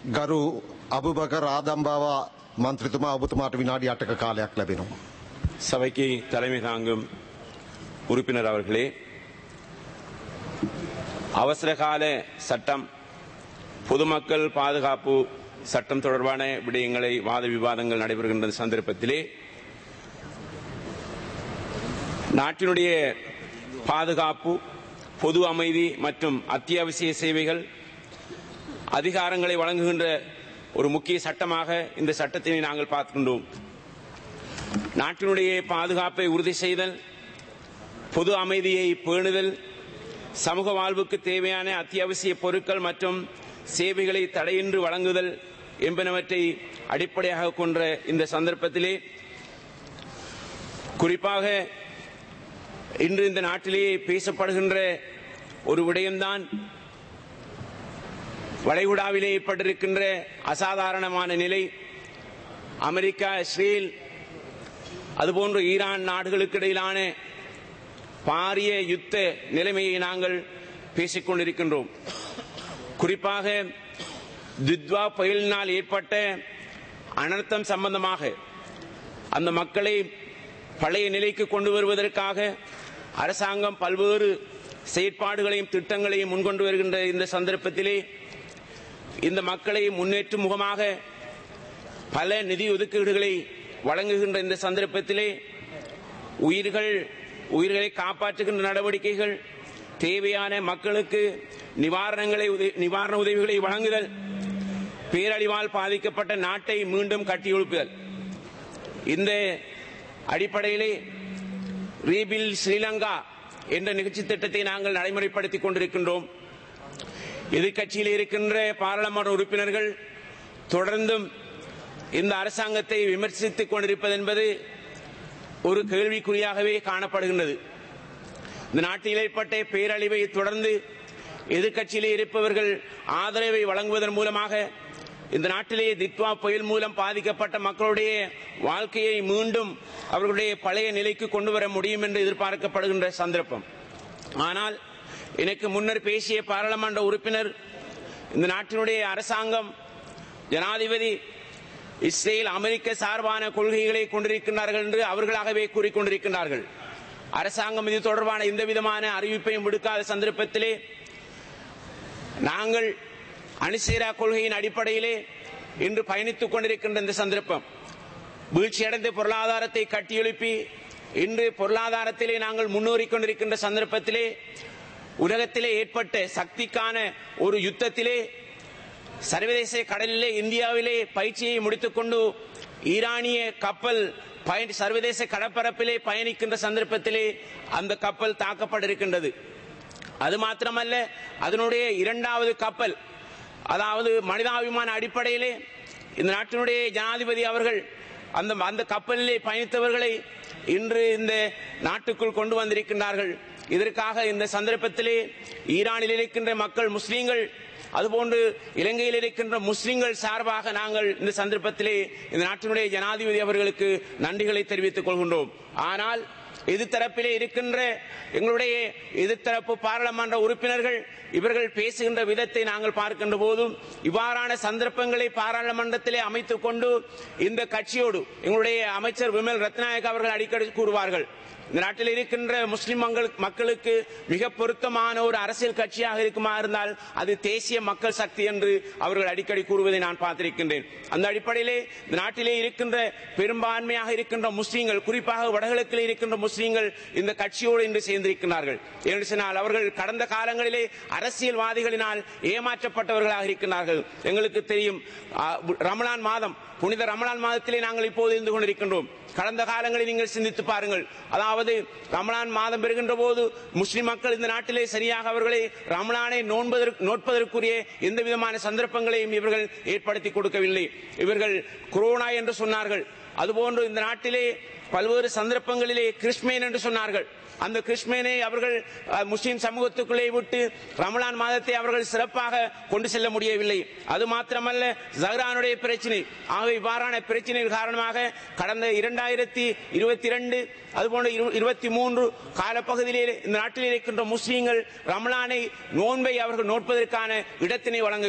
ගරු අබුබකර් ආදම්බාව මන්ත්‍රතුමා ඔබතුමාට විනාඩි අටක කාලයක් ලැබෙනවා. சபைக்கு தலைமை தாங்கும் உறுப்பினர் அவர்களே அவசர கால சட்டம் பொதுமக்கள் பாதுகாப்பு சட்டம் தொடர்பான விடயங்களை வாத விவாதங்கள் நடைபெறுகின்ற சந்தர்ப்பத்திலே நாட்டினுடைய பாதுகாப்பு பொது அமைதி மற்றும் அத்தியாவசிய சேவைகள் அதிகாரங்களை வழங்குகின்ற ஒரு முக்கிய சட்டமாக இந்த சட்டத்தினை நாங்கள் பார்க்கின்றோம் நாட்டினுடைய பாதுகாப்பை உறுதி செய்தல் பொது அமைதியை பேணுதல் சமூக வாழ்வுக்கு தேவையான அத்தியாவசிய பொருட்கள் மற்றும் சேவைகளை தடையின்றி வழங்குதல் என்பனவற்றை அடிப்படையாக கொண்ட இந்த சந்தர்ப்பத்திலே குறிப்பாக இன்று இந்த நாட்டிலேயே பேசப்படுகின்ற ஒரு விடயம்தான் வளைகுடாவிலே ஏற்பட்டிருக்கின்ற அசாதாரணமான நிலை அமெரிக்கா இஸ்ரேல் அதுபோன்று ஈரான் நாடுகளுக்கு இடையிலான பாரிய யுத்த நிலைமையை நாங்கள் பேசிக் கொண்டிருக்கின்றோம் குறிப்பாக துத்வா புயலினால் ஏற்பட்ட அனர்த்தம் சம்பந்தமாக அந்த மக்களை பழைய நிலைக்கு கொண்டு வருவதற்காக அரசாங்கம் பல்வேறு செயற்பாடுகளையும் திட்டங்களையும் முன்கொண்டு வருகின்ற இந்த சந்தர்ப்பத்திலே இந்த மக்களை முன்னேற்றும் முகமாக பல நிதி ஒதுக்கீடுகளை வழங்குகின்ற இந்த சந்தர்ப்பத்திலே உயிர்கள் உயிர்களை காப்பாற்றுகின்ற நடவடிக்கைகள் தேவையான மக்களுக்கு நிவாரணங்களை உத- நிவாரண உதவிகளை வழங்குதல் பேரழிவால் பாதிக்கப்பட்ட நாட்டை மீண்டும் கட்டியெழுப்புதல் இந்த அடிப்படையிலே ரீபில் ஸ்ரீலங்கா என்ற நிகழ்ச்சி திட்டத்தை நாங்கள் நடைமுறைப்படுத்திக் கொண்டிருக்கின்றோம் எதிர்க்கட்சியில் இருக்கின்ற பாராளுமன்ற உறுப்பினர்கள் தொடர்ந்தும் இந்த அரசாங்கத்தை விமர்சித்துக் கொண்டிருப்பது என்பது ஒரு கேள்விக்குறியாகவே காணப்படுகின்றது இந்த நாட்டில் ஏற்பட்ட பேரழிவை தொடர்ந்து எதிர்க்கட்சியிலே இருப்பவர்கள் ஆதரவை வழங்குவதன் மூலமாக இந்த நாட்டிலே தித்வா புயல் மூலம் பாதிக்கப்பட்ட மக்களுடைய வாழ்க்கையை மீண்டும் அவர்களுடைய பழைய நிலைக்கு கொண்டு வர முடியும் என்று எதிர்பார்க்கப்படுகின்ற சந்தர்ப்பம் ஆனால் எனக்கு முன்னர் பேசிய பாராளுமன்ற உறுப்பினர் இந்த நாட்டினுடைய அரசாங்கம் ஜனாதிபதி இஸ்ரேல் அமெரிக்க சார்பான கொள்கைகளை கொண்டிருக்கிறார்கள் என்று அவர்களாகவே கூறிக்கொண்டிருக்கிறார்கள் அரசாங்கம் இது தொடர்பான எந்த விதமான அறிவிப்பையும் விடுக்காத சந்தர்ப்பத்திலே நாங்கள் அணிசேரா கொள்கையின் அடிப்படையிலே இன்று பயணித்துக் கொண்டிருக்கின்ற இந்த சந்தர்ப்பம் வீழ்ச்சியடைந்த பொருளாதாரத்தை கட்டியெழுப்பி இன்று பொருளாதாரத்திலே நாங்கள் முன்னேறிக் கொண்டிருக்கின்ற சந்தர்ப்பத்திலே உலகத்திலே ஏற்பட்ட சக்திக்கான ஒரு யுத்தத்திலே சர்வதேச கடலிலே இந்தியாவிலே பயிற்சியை முடித்துக்கொண்டு ஈரானிய கப்பல் பயணி சர்வதேச கடற்பரப்பிலே பயணிக்கின்ற சந்தர்ப்பத்திலே அந்த கப்பல் தாக்கப்பட்டிருக்கின்றது அது மாத்திரமல்ல அதனுடைய இரண்டாவது கப்பல் அதாவது மனிதாபிமான அடிப்படையிலே இந்த நாட்டினுடைய ஜனாதிபதி அவர்கள் அந்த அந்த கப்பலிலே பயணித்தவர்களை இன்று இந்த நாட்டுக்குள் கொண்டு வந்திருக்கின்றார்கள் இதற்காக இந்த சந்தர்ப்பத்திலே ஈரானில் இருக்கின்ற மக்கள் முஸ்லீம்கள் அதுபோன்று இலங்கையில் இருக்கின்ற முஸ்லிம்கள் சார்பாக நாங்கள் இந்த சந்தர்ப்பத்திலே இந்த நாட்டினுடைய ஜனாதிபதி அவர்களுக்கு நன்றிகளை தெரிவித்துக் கொள்கின்றோம் ஆனால் எதிர்த்தரப்பிலே இருக்கின்ற எங்களுடைய எதிர்த்தரப்பு பாராளுமன்ற உறுப்பினர்கள் இவர்கள் பேசுகின்ற விதத்தை நாங்கள் பார்க்கின்ற போதும் இவ்வாறான சந்தர்ப்பங்களை பாராளுமன்றத்திலே அமைத்துக் கொண்டு இந்த கட்சியோடு எங்களுடைய அமைச்சர் விமல் ரத்நாயக் அவர்கள் அடிக்கடி கூறுவார்கள் இந்த நாட்டில் இருக்கின்ற முஸ்லிம் மக்கள்- மக்களுக்கு மிக பொருத்தமான ஒரு அரசியல் கட்சியாக இருக்குமா இருந்தால் அது தேசிய மக்கள் சக்தி என்று அவர்கள் அடிக்கடி கூறுவதை நான் பார்த்திருக்கின்றேன் அந்த அடிப்படையிலே இந்த நாட்டிலே இருக்கின்ற பெரும்பான்மையாக இருக்கின்ற முஸ்லீம்கள் குறிப்பாக வடகிழக்கில் இருக்கின்ற முஸ்லீம்கள் இந்த கட்சியோடு இன்று சேர்ந்திருக்கிறார்கள் என்று சொன்னால் அவர்கள் கடந்த காலங்களிலே அரசியல்வாதிகளினால் ஏமாற்றப்பட்டவர்களாக இருக்கிறார்கள் எங்களுக்கு தெரியும் ஆ, ரமலான் மாதம் புனித ரமலான் மாதத்திலே நாங்கள் இப்போது இருந்து கொண்டிருக்கின்றோம் கடந்த காலங்களில் நீங்கள் சிந்தித்து பாருங்கள் அதாவது ரமலான் மாதம் பெறுகின்ற போது முஸ்லிம் மக்கள் இந்த நாட்டிலே சரியாக அவர்களை ரமலானை நோன்பதற்கு நோட்பதற்குரிய எந்த விதமான சந்தர்ப்பங்களையும் இவர்கள் ஏற்படுத்தி கொடுக்கவில்லை இவர்கள் கொரோனா என்று சொன்னார்கள் அதுபோன்று இந்த நாட்டிலே பல்வேறு சந்தர்ப்பங்களிலே கிறிஸ்மேன் என்று சொன்னார்கள் அந்த கிறிஸ்மேனை அவர்கள் அஹ், முஸ்லிம் சமூகத்துக்குள்ளே விட்டு ரமலான் மாதத்தை அவர்கள் சிறப்பாக கொண்டு செல்ல முடியவில்லை அது மாத்திரமல்ல ஜஹ்ரானுடைய பிரச்சனை ஆகவே இவ்வாறான பிரச்சனைகள் காரணமாக கடந்த இரண்டாயிரத்தி இருபத்தி இரண்டு அதுபோன்று இரு- இருபத்தி மூன்று காலப்பகுதியிலே இந்த நாட்டில் இருக்கின்ற முஸ்லீம்கள் ரமலானை நோன்பை அவர்கள் நோட்பதற்கான இடத்தினை வழங்கவில்லை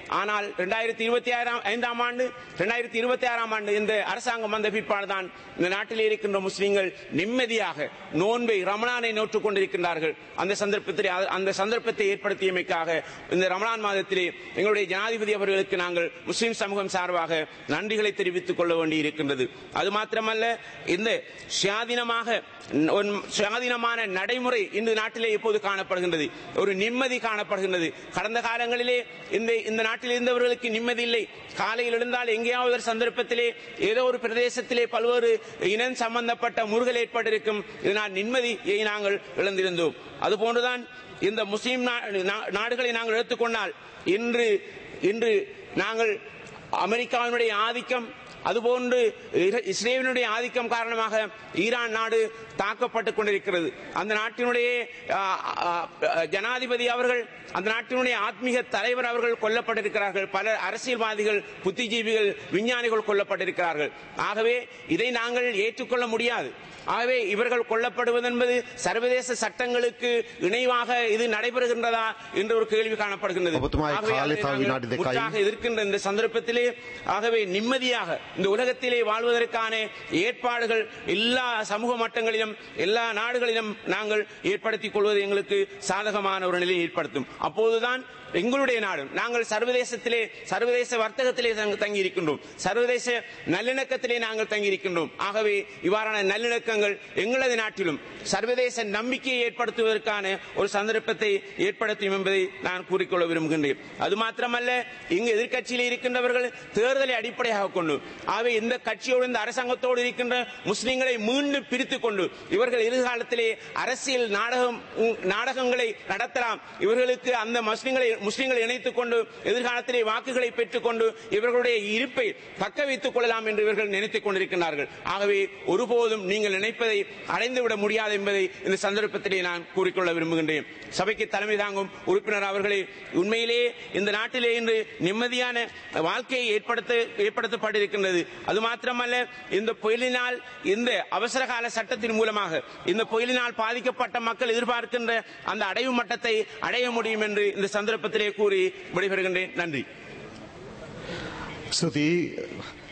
ஆனால் இரண்டாயிரத்தி இருபத்தி ஆறாம் ஐந்தாம் ஆண்டு இரண்டாயிரத்தி இருபத்தி ஆறாம் ஆண்டு இந்த அரசாங்கம் வந்த பிற்பாடுதான் இந்த நாட்டில் இருக்கின்ற முஸ்லிம்கள் நிம்மதியாக நோன்பை ரமணானை நோற்றுக் கொண்டிருக்கின்றார்கள் அந்த சந்தர்ப்பத்தில் அந்த சந்தர்ப்பத்தை ஏற்படுத்தியமைக்காக இந்த ரமலான் மாதத்திலே எங்களுடைய ஜனாதிபதி அவர்களுக்கு நாங்கள் முஸ்லிம் சமூகம் சார்பாக நன்றிகளை தெரிவித்துக் கொள்ள வேண்டி இருக்கின்றது அது மாத்திரமல்ல இந்த சுயாதீனமாக ஒரு சுயாதீனமான நடைமுறை இந்த நாட்டிலே இப்போது காணப்படுகின்றது ஒரு நிம்மதி காணப்படுகின்றது கடந்த காலங்களிலே இந்த இந்த நாட்டில் இருந்தவர்களுக்கு நிம்மதி இல்லை காலையில் எழுந்தால் எங்கேயாவது ஒரு சந்தர்ப்பத்திலே ஏதோ ஒரு பிரதேசத்திலே பல்வேறு இனம் சம்பந்தப்பட்ட முருகல் ஏற்பட்டிருக்கும் இதனால் நிம்மதியை நாங்கள் இழந்திருந்தோம் அதுபோன்றுதான் இந்த முஸ்லிம் நா- நா- நாடுகளை நாங்கள் எடுத்துக்கொண்டால் இன்று இன்று நாங்கள் அமெரிக்காவினுடைய ஆதிக்கம் அதுபோன்று இர- இஸ்ரேலினுடைய ஆதிக்கம் காரணமாக ஈரான் நாடு தாக்கப்பட்டுக் கொண்டிருக்கிறது அந்த நாட்டினுடைய ஆ, ஆ, ஜனாதிபதி அவர்கள் அந்த நாட்டினுடைய ஆத்மீக தலைவர் அவர்கள் கொல்லப்பட்டிருக்கிறார்கள் பல அரசியல்வாதிகள் புத்திஜீவிகள் விஞ்ஞானிகள் கொல்லப்பட்டிருக்கிறார்கள் ஆகவே இதை நாங்கள் ஏற்றுக்கொள்ள முடியாது ஆகவே இவர்கள் கொல்லப்படுவது என்பது சர்வதேச சட்டங்களுக்கு இணைவாக இது நடைபெறுகின்றதா என்று ஒரு கேள்வி காணப்படுகின்றது ඔබතුමායි ஆகவே කාලය அதை තව நாங்கள் විනාඩි දෙකයි. முற்றாக இருக்கின்ற இந்த சந்தர்ப்பத்திலே ஆகவே நிம்மதியாக இந்த உலகத்திலே வாழ்வதற்கான ஏற்பாடுகள் எல்லா சமூக மட்டங்களிலும் எல்லா நாடுகளிலும் நாங்கள் ஏற்படுத்திக் கொள்வது எங்களுக்கு சாதகமான ஒரு நிலையை ஏற்படுத்தும் அப்போதுதான் எங்களுடைய நாடு நாங்கள் சர்வதேசத்திலே சர்வதேச வர்த்தகத்திலே தங்க- தங்கியிருக்கின்றோம் சர்வதேச நல்லிணக்கத்திலே நாங்கள் தங்கியிருக்கின்றோம் ஆகவே இவ்வாறான நல்லிணக்கங்கள் எங்களது நாட்டிலும் சர்வதேச நம்பிக்கையை ஏற்படுத்துவதற்கான ஒரு சந்தர்ப்பத்தை ஏற்படுத்தும் என்பதை நான் கூறிக்கொள்ள விரும்புகின்றேன் அது மாத்திரமல்ல இங்கு எதிர்க்கட்சியில் இருக்கின்றவர்கள் தேர்தலை அடிப்படையாக கொண்டு ஆகவே இந்த கட்சியோடு இந்த அரசாங்கத்தோடு இருக்கின்ற முஸ்லிம்களை மீண்டும் பிரித்துக் கொண்டு இவர்கள் எதிர்காலத்திலே அரசியல் நாடகம் நாடகங்களை நடத்தலாம் இவர்களுக்கு அந்த முஸ்லிம்களை முஸ்லிம்களை இணைத்துக் கொண்டு எதிர்காலத்திலே வாக்குகளை பெற்றுக் கொண்டு இவர்களுடைய இருப்பை தக்க வைத்துக் கொள்ளலாம் என்று இவர்கள் நினைத்துக் கொண்டிருக்கிறார்கள் ஆகவே ஒருபோதும் நீங்கள் நினைப்பதை அடைந்துவிட முடியாது என்பதை இந்த சந்தர்ப்பத்திலே நான் கூறிக்கொள்ள விரும்புகின்றேன் சபைக்கு தலைமை தாங்கும் உறுப்பினர் அவர்களே உண்மையிலேயே இந்த நாட்டிலே இன்று நிம்மதியான வாழ்க்கையை ஏற்படுத்த ஏற்படுத்தப்பட்டிருக்கின்றது அது மாத்திரமல்ல இந்த புயலினால் இந்த அவசர கால சட்டத்தின் மூலமாக இந்த புயலினால் பாதிக்கப்பட்ட மக்கள் எதிர்பார்க்கின்ற அந்த அடைவு மட்டத்தை அடைய முடியும் என்று இந்த சந்தர்ப்பத்திலே கூறி விடைபெறுகின்றேன் நன்றி ස්තුතියි